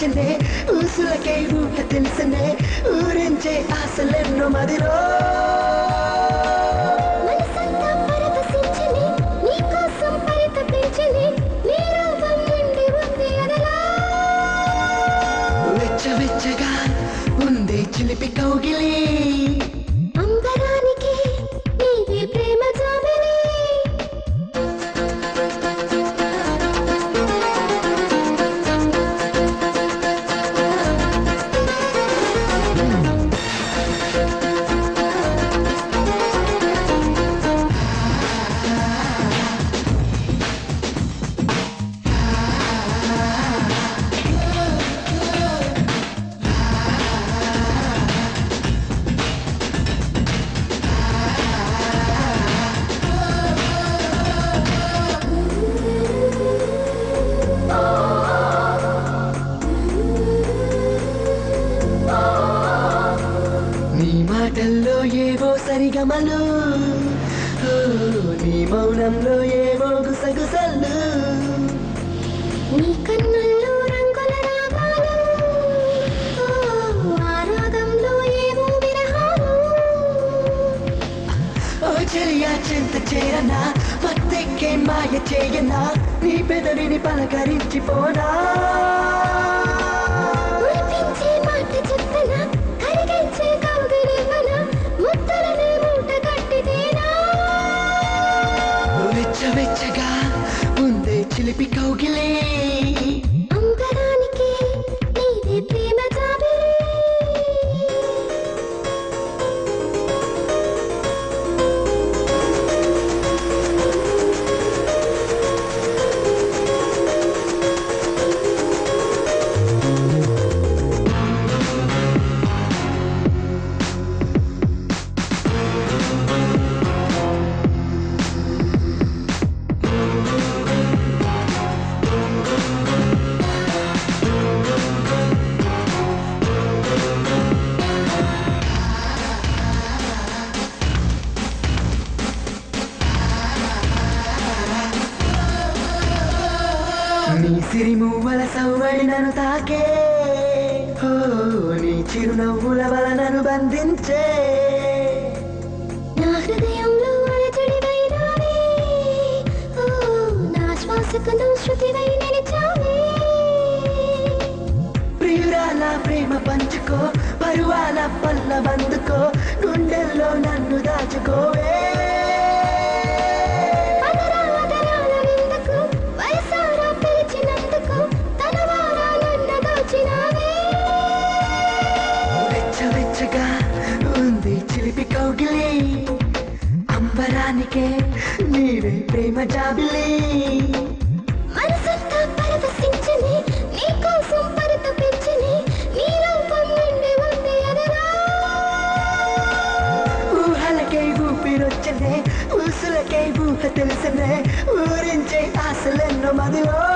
ఊపిరొచ్చిందే ఊసులకే ఊహ తెలిసనే ఊరించే ఆశలెన్నో మదిలో మనసంతా పరవశించని, నీకోసం పరితపించని, నీ రూపం నిండి ఉంది అదలా. వెచ్చ వెచ్చగా ఉంది చిలిపి కౌగిలి అంబరానికి నీవే ప్రేమ జాబిలి నీ మాటల్లో ఏవో సరిగమలు ఓ, నీ మౌనంలో ఏవో గుసగుసలు నీ కన్నుల్లో రంగుల రాగాలు ఓ, ఆ రాగంలో ఏవో విరహాలు ఓ చెలియా చింత చేరనా మత్తెక్కే మాయ చేయనా నీ పెదవిని పలకరించిపోనా మురిపించే మాట చెప్తనా కరిగించే కౌగిలివ్వనా ముద్దలనే మూట కట్టితేనా వెచ్చ వెచ్చగా ఉందే చిలిపి కౌగిలే అంబరానికి నీవే ప్రేమ జాబిలి నీ సిరిమువ్వల సవ్వడి నన్ను తాకే ఓ నీ చిరునవ్వుల వల నన్ను బంధించే నా హృదయంలో అలజడివైనావే ఓ నా శ్వాసకు నువ్వు శృతివై నిలిచావే ప్రియురాల ప్రేమ పంచుకో పరువాల పల్ల బందుకో గుండెల్లో నన్ను దాచుకోవే అదరాల దరాల విందుకు వయసారా పిలిచినందుకు తనవారా నన్ను దోచినావే వెచ్చ వెచ్చగా ఉంది చిలిపి కౌగిలి అంబరానికే నీవే ప్రేమ జాబిలి మనసంతా పరవశించని నీకోసం పరితపించని నీ రూపం నిండి ఉంది అదరా ఊహలకై ఊపిరొచ్చనే ఊసులకై ఊహ తెలిసనే ఊరించే ఆశలెన్నో మదిలో